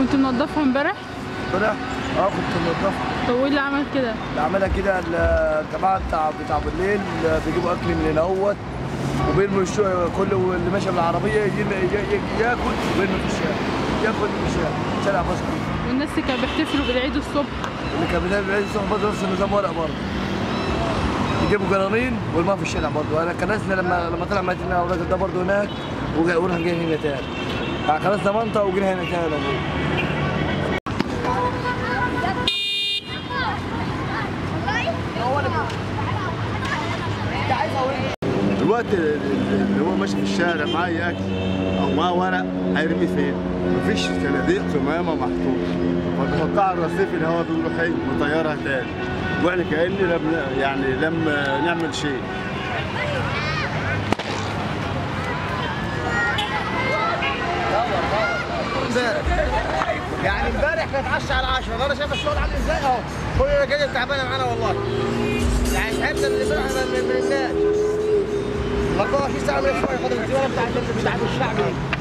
كنت منضفها امبارح امبارح اه كنت منضفها طب وايه اللي عمل كده اللي عملها كده الجماعه بتاع بتاع بالليل بيجيبوا اكل من هنا اهوت وبيرموا الشو- كل اللي ماشي بالعربيه يجي يجي- يجي ياكل ويرمي في الشارع ياكل في الشارع شارع مصر والناس اللي كانوا بيحتفلوا بالعيد الصبح اللي كان بينام العيد الصبح برضه نفس النظام ورق برضه يجيبوا جرانين ويرموها في الشارع برضه انا كان نازل لما لما طلع مدينه الراجل ده برضه هناك وجا- ورحنا جايين هنا تاني يعني خلصنا منطقه وجينا هنا تاني أبوه. الوقت اللي هو ماشي في الشارع معاه ياكل او معاه ورق هيرمي فين؟ مفيش صناديق قمامه محطوطه فبيحطها على الرصيف اللي هو بيروح ايه مطيرها تاني واحنا كأن لم يعني لم نعمل شيء امبارح يعني امبارح كانت 10 على 10 انا شايف الشغل عامل ازاي اهو كل كده تعبانه معانا والله يعني تعبنا من امبارح من من الناس 24 ساعه من الشغل خاطر الزباله بتاعت بتاعت الشعب دي